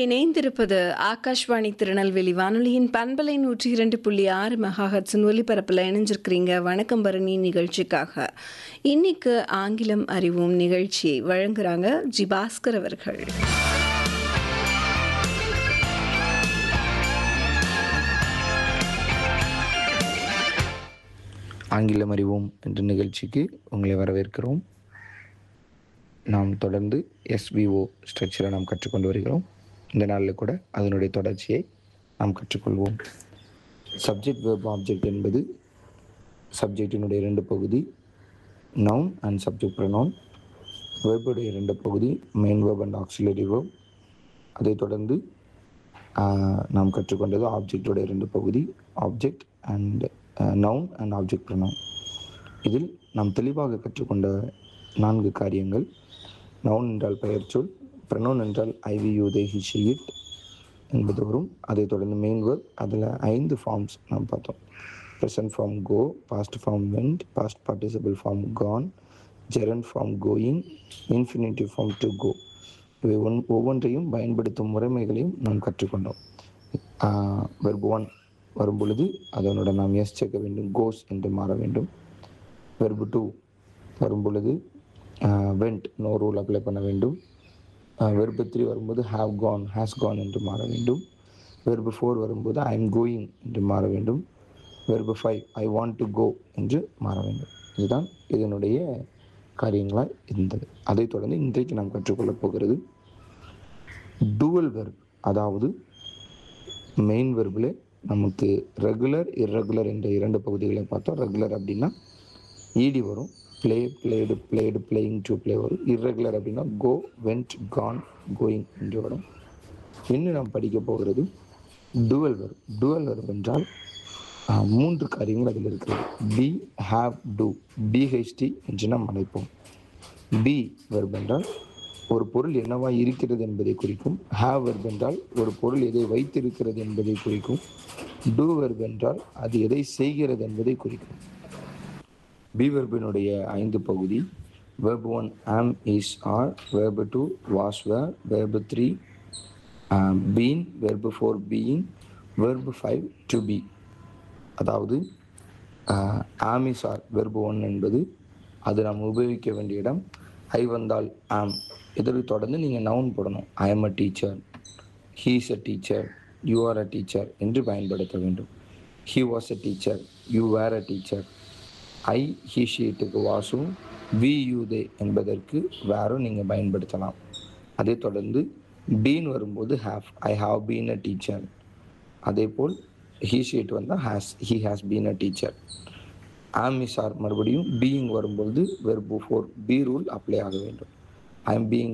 இணைந்திருப்பது ஆகாஷ்வாணி திருநெல்வேலி வானொலியின் பண்பலை நூற்றி இரண்டு புள்ளி ஆறு மெகாஹட்ஸின் ஒலிபரப்பில் இணைஞ்சிருக்கிறீங்க வணக்கம் பரணி நிகழ்ச்சிக்காக இன்னைக்கு ஆங்கிலம் அறிவோம் நிகழ்ச்சியை வழங்குறாங்க ஜி பாஸ்கர் அவர்கள் ஆங்கிலம் அறிவோம் என்ற நிகழ்ச்சிக்கு உங்களை வரவேற்கிறோம் நாம் தொடர்ந்து எஸ்விஓ ஸ்ட்ரக்சரை நாம் கற்றுக்கொண்டு வருகிறோம் இந்த நாளில் கூட அதனுடைய தொடர்ச்சியை நாம் கற்றுக்கொள்வோம் சப்ஜெக்ட் வெர்ப் ஆப்ஜெக்ட் என்பது சப்ஜெக்டினுடைய இரண்டு பகுதி நவுன் அண்ட் சப்ஜெக்ட் ப்ரனவுன் வெர்புடைய இரண்டு பகுதி main verb and auxiliary verb அதைத் தொடர்ந்து ஆஹ், நாம் கற்றுக்கொண்டது ஆப்ஜெக்டோட இரண்டு பகுதி object and noun and object pronoun இதில் நாம் தெளிவாக கற்றுக்கொண்ட நான்கு காரியங்கள் நவுன் என்றால் பெயர்ச்சொல் ப்ரனவுன் என்றால் I we you they he she it என்பது வரும் அதைத் தொடர்ந்து மெயின் ஒர்க் அதில் ஐந்து ஃபார்ம்ஸ் நாம் பார்த்தோம் present form go past form went past participle form gone gerund form going infinitive form to go இவை ஒன் ஒவ்வொன்றையும் பயன்படுத்தும் முறைமைகளையும் நாம் கற்றுக்கொண்டோம் வெர்பு ஒன் வரும் பொழுது அதனுடன் நாம் எஸ் சேர்க்க வேண்டும் கோஸ் என்று மாற வேண்டும் வெர்பு டூ வரும் பொழுது வெண்ட் நோ ரூல் அப்ளை பண்ண வேண்டும் வெர்பு த்ரீ வரும்போது ஹாவ் கான் ஹேஸ் கான் என்று மாற வேண்டும் வெர்பு ஃபோர் வரும்போது ஐ எம் கோயிங் என்று மாற வேண்டும் verb five I want to go என்று மாற வேண்டும் இதுதான் இதனுடைய காரியங்களாக இருந்தது அதைத் தொடர்ந்து இன்றைக்கு நாம் கற்றுக்கொள்ளப் போகிறது டூவல் வெர்ப் அதாவது மெயின் வெர்பில் நமக்கு ரெகுலர் இர்ரெகுலர் என்ற இரண்டு பகுதிகளை பார்த்தோம் ரெகுலர் அப்படின்னா ஈடி வரும் play played played playing to play வரும் இர்ரெகுலர் அப்படின்னா கோ வெண்ட் கான் கோயிங் என்று வரும் இன்னும் நாம் படிக்க போகிறது டுவல் வெர்ப் டுவல் வெர்ப் என்றால் ஆஹ், மூன்று காரியங்கள் அதில் இருக்கிறது பி ஹாவ் டு பிஹெச்டி என்று நாம் அழைப்போம் பி வெர்ப் என்றால் ஒரு பொருள் என்னவாய் இருக்கிறது என்பதை குறிக்கும் ஹாவ் வெர்ப் என்றால் ஒரு பொருள் எதை வைத்திருக்கிறது என்பதை குறிக்கும் டூ வெர்ப் என்றால் அது எதை செய்கிறது என்பதை குறிக்கும் பி வெர்பினுடைய ஐந்து பகுதி verb one am is are verb two was were verb three been verb four being verb five to be அதாவது ஆமிஸ் ஆர் வெர்ப் ஒன் என்பது அது நாம் உபயோகிக்க வேண்டிய இடம் ஐ வந்தால் ஆம் இதற்கு தொடர்ந்து நீங்கள் நவுன் போடணும் I am a teacher he is a teacher you are a teacher என்று பயன்படுத்த வேண்டும் he was a teacher you were a teacher I he ஷீட்டுக்கு வாசும் வி யூ தே என்பதற்கு வேறும் நீங்கள் பயன்படுத்தலாம் அதைத் தொடர்ந்து பீன் வரும்போது have I have been a teacher அதே போல் ஹீ ஷீட் வந்தால் has he has been a teacher am is are மறுபடியும் பீயிங் வரும்பொழுது verb four be rule apply ஆக வேண்டும் ஐ எம் பீயிங்